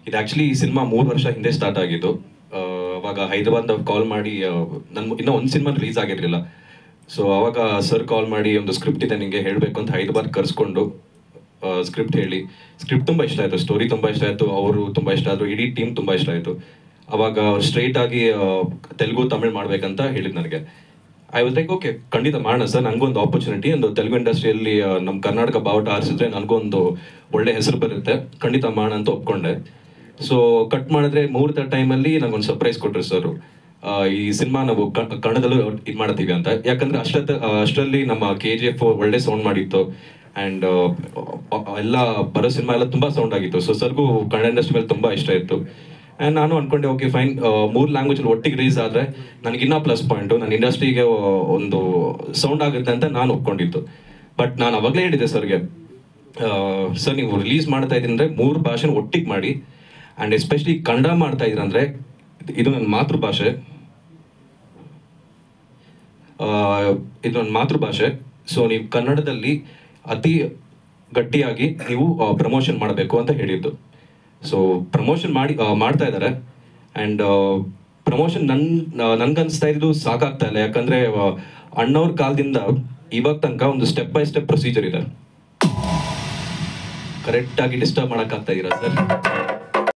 ಇದು ಆ್ಯಕ್ಚುಲಿ ಈ ಸಿನಿಮಾ ಮೂರು ವರ್ಷ ಹಿಂದೆ ಸ್ಟಾರ್ಟ್ ಆಗಿದ್ದು ಆ, ಅವಾಗ ಹೈದರಾಬಾದ್ ಕಾಲ್ ಮಾಡಿ ನನ್ನ ಇನ್ನೂ ಒಂದು ಸಿನಿಮಾ ರಿಲೀಸ್ ಆಗಿರಲಿಲ್ಲ ಸೊ ಅವಾಗ ಸರ್ ಕಾಲ್ ಮಾಡಿ ಒಂದು ಸ್ಕ್ರಿಪ್ಟ್ ಇದೆ ನಿಮಗೆ ಹೇಳಬೇಕು ಅಂತ ಹೈದರಾಬಾದ್ ಕರೆಸ್ಕೊಂಡು ಸ್ಕ್ರಿಪ್ಟ್ ಹೇಳಿ ಸ್ಕ್ರಿಪ್ಟ್ ತುಂಬ ಇಷ್ಟ ಆಯಿತು ಸ್ಟೋರಿ ತುಂಬ ಇಷ್ಟ ಆಯಿತು ಅವರು ತುಂಬ ಇಷ್ಟ ಆದರು ಇಡೀ ಟೀಮ್ ತುಂಬ ಇಷ್ಟ ಆಯಿತು ಅವಾಗ ಅವ್ರು ಸ್ಟ್ರೈಟ್ ಆಗಿ ಆ, ತೆಲುಗು ತಮಿಳ್ ಮಾಡ್ಬೇಕಂತ ಹೇಳಿದ್ ನನಗೆ ಐ ವಾಸ್ ಲೈಕ್ ಓಕೆ ಖಂಡಿತ ಮಾಡೋಣ ಸರ್ ನನಗೊಂದು ಆಪರ್ಚುನಿಟಿ ಒಂದು ತೆಲುಗು ಇಂಡಸ್ಟ್ರಿಯಲ್ಲಿ ನಮ್ಮ ಕರ್ನಾಟಕ ಬಾವುಟ ಆರಿಸಿದ್ರೆ ನನಗೊಂದು ಒಳ್ಳೆ ಹೆಸರು ಬರುತ್ತೆ ಖಂಡಿತ ಮಾಡೋಣ ಅಂತ ಒಪ್ಕೊಂಡೆ ಸೊ ಕಟ್ ಮಾಡಿದ್ರೆ ಮುಹೂರ್ತ ಟೈಮಲ್ಲಿ ನಂಗೊಂದು ಸರ್ಪ್ರೈಸ್ ಕೊಟ್ಟರು ಸರ್ ಈ ಸಿನಿಮಾ ನಾವು ಕ- ಕನ್ನಡದಲ್ಲೂ ಇದು ಮಾಡ್ತೀವಿ ಅಂತ ಯಾಕಂದ್ರೆ ಅಷ್ಟೊತ್ತ ಅಷ್ಟರಲ್ಲಿ ನಮ್ಮ ಕೆ ಜಿ ಎಫ್ ಒಳ್ಳೆ ಸೌಂಡ್ ಮಾಡಿತ್ತು ಆ್ಯಂಡ್ ಎಲ್ಲ ಬರೋ ಸಿನಿಮಾ ಎಲ್ಲ ತುಂಬ ಸೌಂಡ್ ಆಗಿತ್ತು ಸೊ ಸರ್ಗೂ ಕನ್ನಡ ಇಂಡಸ್ಟ್ರಿ ಮೇಲೆ ತುಂಬ ಇಷ್ಟ ಇತ್ತು ಆ್ಯಂಡ್ ನಾನು ಅನ್ಕೊಂಡೆ ಓಕೆ ಫೈನ್ ಮೂರು ಲ್ಯಾಂಗ್ವೇಜಲ್ಲಿ ಒಟ್ಟಿಗೆ ರಿಲೀಸ್ ಆದರೆ ನನಗಿನ್ನ ಪ್ಲಸ್ ಪಾಯಿಂಟು ನನ್ನ ಇಂಡಸ್ಟ್ರಿಗೆ ಒಂದು ಸೌಂಡ್ ಆಗುತ್ತೆ ಅಂತ ನಾನು ಒಪ್ಕೊಂಡಿದ್ದು ಬಟ್ ನಾನು ಅವಾಗಲೇ ಹೇಳಿದೆ ಸರ್ಗೆ ಸರ್ ನೀವು ರಿಲೀಸ್ ಮಾಡ್ತಾ ಇದ್ದೀನಿ ಅಂದರೆ ಮೂರು ಭಾಷೆನ ಒಟ್ಟಿಗೆ ಮಾಡಿ ಆ್ಯಂಡ್ ಎಸ್ಪೆಷಲಿ ಕನ್ನಡ ಮಾಡ್ತಾ ಇದ್ದೀರ ಅಂದರೆ ಇದು ನನ್ನ ಮಾತೃಭಾಷೆ ಆ, ಇದು ನನ್ನ ಮಾತೃಭಾಷೆ ಸೊ ನೀವು ಕನ್ನಡದಲ್ಲಿ ಅತಿ ಗಟ್ಟಿಯಾಗಿ ನೀವು ಪ್ರಮೋಷನ್ ಮಾಡಬೇಕು ಅಂತ ಹೇಳಿದ್ದು ಸೊ ಪ್ರಮೋಷನ್ ಮಾಡಿ ಆ, ಮಾಡ್ತಾ ಇದ್ದಾರೆ ಆ್ಯಂಡ್ ಪ್ರಮೋಷನ್ ನನ್ ನನ್ಗನ್ಸ್ತಾ ಇದ್ದು ಸಾಕಾಗ್ತಾ ಇಲ್ಲ ಯಾಕಂದ್ರೆ ಆ, ಅಣ್ಣವ್ರ ಕಾಲದಿಂದ ಇವಾಗ ತನಕ ಒಂದು ಸ್ಟೆಪ್ ಬೈ ಸ್ಟೆಪ್ ಪ್ರೊಸೀಜರ್ ಇದೆ ಕರೆಕ್ಟಾಗಿ ಡಿಸ್ಟರ್ಬ್ ಮಾಡೋಕ್ಕಾಗ್ತಾ ಇದ್ದೀರಾ ಸರ್